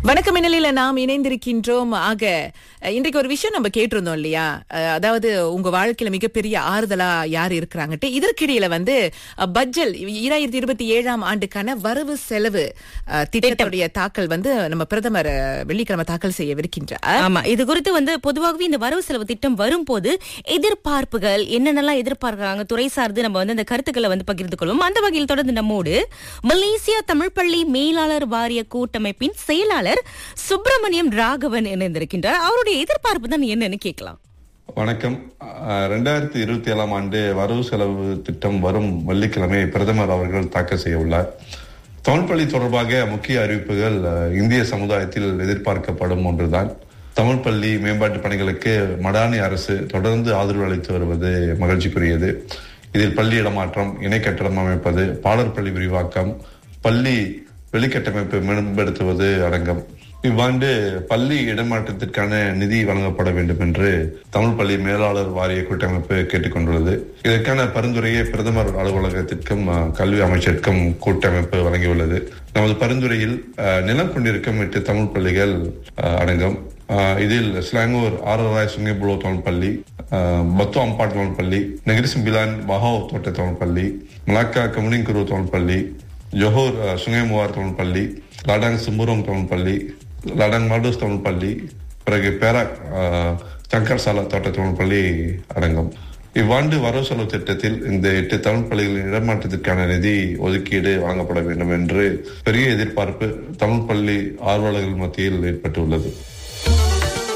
வணக்கம் இந்நிலையில நாம் இணைந்திருக்கின்றோம் ஆக அஹ், இன்றைக்கு ஒரு விஷயம் நம்ம கேட்டிருந்தோம் இல்லையா அஹ், அதாவது உங்க வாழ்க்கையில மிகப்பெரிய ஆறுதலா யார் இருக்கிறாங்கட்டு இதற்கிடையில வந்து அஹ், பட்ஜெட் இரண்டாயிரத்தி இருபத்தி ஏழாம் ஆண்டுக்கான வரவு செலவு அஹ், திட்டத்துடைய தாக்கல் வந்து நம்ம பிரதமர் அஹ், வெள்ளிக்கிழமை தாக்கல் செய்யவிருக்கின்றார் ஆமா இது குறித்து வந்து பொதுவாகவே இந்த வரவு செலவு திட்டம் வரும்போது எதிர்பார்ப்புகள் என்னென்னலாம் எதிர்பார்க்கறாங்க துறை சார்ந்து நம்ம வந்து அந்த கருத்துக்களை வந்து பகிர்ந்து கொள்வோம் அந்த வகையில் தொடர்ந்து நம்மோடு மலேசியா தமிழ் பள்ளி மேலாளர் வாரிய கூட்டமைப்பின் செயலாளர் சுப்பிரமணியம் ராகவன் இணைந்திருக்கின்றார் அவருடைய எதிர்பார்ப்பு தான் என்னன்னு கேட்கலாம் வணக்கம் அஹ், ரெண்டாயிரத்தி இருபத்தி ஏழாம் ஆண்டு வரவு செலவு திட்டம் வரும் வெள்ளிக்கிழமை பிரதமர் அவர்கள் தாக்கல் செய்ய உள்ளார் தமிழ்ப்பள்ளி தொடர்பாக முக்கிய அறிவிப்புகள் அஹ், இந்திய சமுதாயத்தில் எதிர்பார்க்கப்படும் ஒன்றுதான் தமிழ் பள்ளி மேம்பாட்டு பணிகளுக்கு மடானி அரசு தொடர்ந்து ஆதரவு அளித்து வருவது மகிழ்ச்சிக்குரியது இதில் பள்ளி இடமாற்றம் இணை கட்டடம் அமைப்பது பாடர் பள்ளி விரிவாக்கம் பள்ளி வெளிக்கட்டமைப்பு மேம்படுத்துவது அடங்கும் இவ்வாண்டு பள்ளி இடமாற்றத்திற்கான நிதி வழங்கப்பட வேண்டும் என்று தமிழ் பள்ளி மேலாளர் வாரிய கூட்டமைப்பு கேட்டுக்கொண்டுள்ளது இதற்கான பரிந்துரையை பிரதமர் அலுவலகத்திற்கும் அஹ், கல்வி அமைச்சருக்கும் கூட்டமைப்பு வழங்கியுள்ளது நமது பரிந்துரையில் அஹ், நிலம் கொண்டிருக்கும் எட்டு தமிழ் பள்ளிகள் அஹ், அடங்கும் அஹ், இதில் ஸ்லாங்கூர் ஆரராய் சுங்கேபுலோ தமிழ் பள்ளி அஹ், பத்து அம்பாட் தமிழ் பள்ளி நெகிரி சிம்பிலான் பஹாவ் தோட்ட தமிழ் பள்ளி மலாக்கா கமுனிங்குரு தமிழ் பள்ளி ஜொஹூர் அஹ், சுங்கேமுவார் தமிழ் பள்ளி லடாங் சிம்புரோங் தமிழ் பள்ளி லடாங் மாடூஸ் தமிழ் பள்ளி பிறகு பேராக் அஹ், சங்கர் சாலா தோட்ட தமிழ் பள்ளி அடங்கும் இவ்வாண்டு வரவு செலவு திட்டத்தில் இந்த எட்டு தமிழ் பள்ளிகளின் இடமாற்றத்திற்கான நிதி ஒதுக்கீடு வழங்கப்பட வேண்டும் என்று பெரிய எதிர்பார்ப்பு தமிழ் பள்ளி ஆர்வலர்கள் மத்தியில் ஏற்பட்டுள்ளது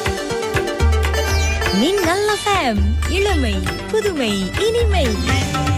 நீங்கள் இளமை புதுமை இனிமை